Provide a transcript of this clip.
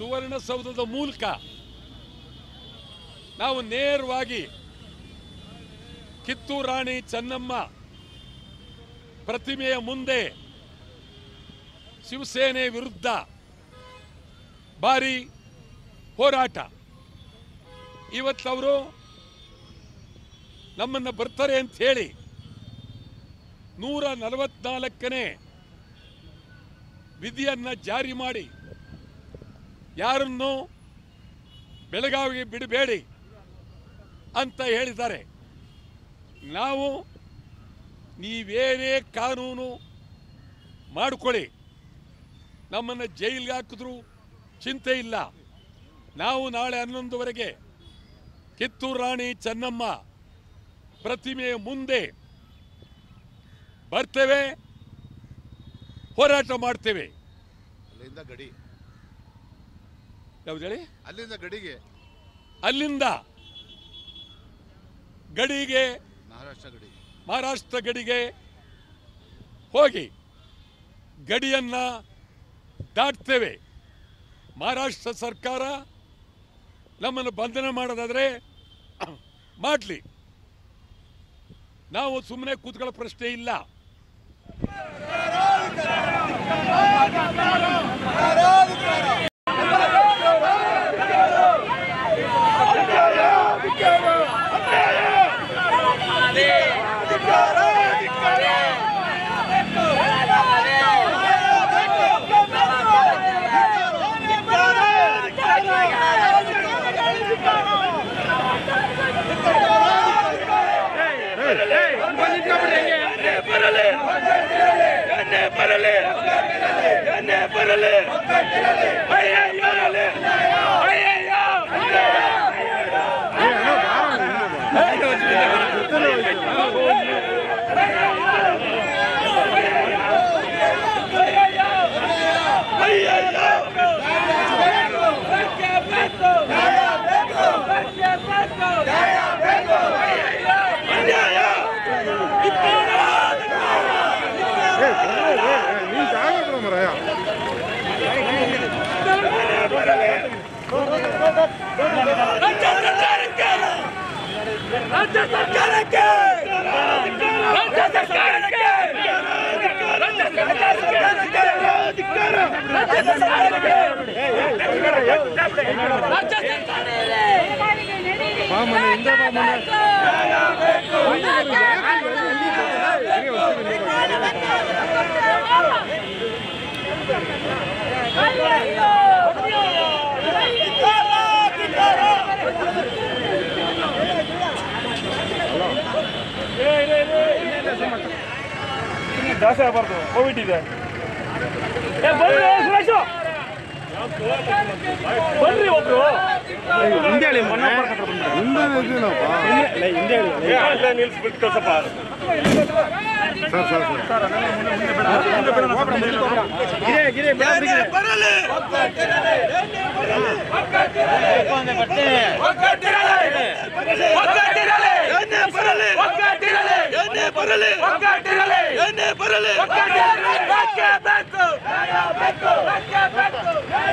ಸುವರ್ಣಸೌಧದ ಮೂಲಕ ನಾವು ನೇರವಾಗಿ ಕಿತ್ತೂರು ರಾಣಿ ಚೆನ್ನಮ್ಮ ಪ್ರತಿಮೆಯ ಮುಂದೆ ಶಿವಸೇನೆ ವಿರುದ್ಧ ಭಾರಿ ಹೋರಾಟ ಇವತ್ತವರು ನಮ್ಮನ್ನು ಬರ್ತಾರೆ ಅಂತ ಹೇಳಿ ನೂರ ನಲವತ್ನಾಲ್ಕನೇ ವಿಧಿಯನ್ನ ಜಾರಿ ಮಾಡಿ ಯಾರನ್ನು ಬೆಳಗಾವಿಗೆ ಬಿಡಬೇಡಿ ಅಂತ ಹೇಳಿದ್ದಾರೆ ನಾವು ನೀವೇನೇ ಕಾನೂನು ಮಾಡಿಕೊಳ್ಳಿ ನಮ್ಮನ್ನು ಜೈಲಿಗೆ ಹಾಕಿದ್ರು ಚಿಂತೆ ಇಲ್ಲ ನಾವು ನಾಳೆ ಹನ್ನೊಂದುವರೆಗೆ ಕಿತ್ತೂರು ರಾಣಿ ಚೆನ್ನಮ್ಮ ಪ್ರತಿಮೆಯ ಮುಂದೆ ಬರ್ತೇವೆ ಹೋರಾಟ ಮಾಡ್ತೇವೆ ಅಲ್ಲಿಂದ ಗಡಿ ಯಾವ್ದು ಹೇಳಿ ಅಲ್ಲಿಂದ ಗಡಿಗೆ ಅಲ್ಲಿಂದ ಗಡಿಗೆ ಮಹಾರಾಷ್ಟ್ರ ಗಡಿ ಮಹಾರಾಷ್ಟ್ರ ಗಡಿಗೆ ಹೋಗಿ ಗಡಿಯನ್ನ ದಾಟ್ತೇವೆ ಮಹಾರಾಷ್ಟ್ರ ಸರ್ಕಾರ ನಮ್ಮನ್ನು ಬಂಧನ ಮಾಡೋದಾದ್ರೆ ಮಾಡಲಿ ನಾವು ಸುಮ್ಮನೆ ಕೂತ್ಕೊಳ್ಳೋ ಪ್ರಶ್ನೆ ಇಲ್ಲ ನೀನ್ ಜಾಗ ಕೊಡು ಮಾರಾಯ. ಬಾ ಮನೆ, ಹಿಂದೆ ಬಾ ಮನೆ. ಜಾಸ್ತಿ ಆಗಬಾರ್ದು ಕೋವಿಡ್ ಇದೆ ಏ, ಬನ್ರಿ ಸುರೇಶು ಬನ್ರಿ ಒಬ್ರು ಹಿಂದೆ ಹೇಳಿ ಹಿಂದೆ ಇದೀನಪ್ಪ. ಹಿಂದೆ ಹೇಳಿ ನಿಲ್ಸ್ಬಿಟ್ಟು ಕಳ್ಸಪ್ಪ ಸರ್ ಸರ್ ಸರ್ ಗಿರೆ ಗಿರೆ ಬರಲಿ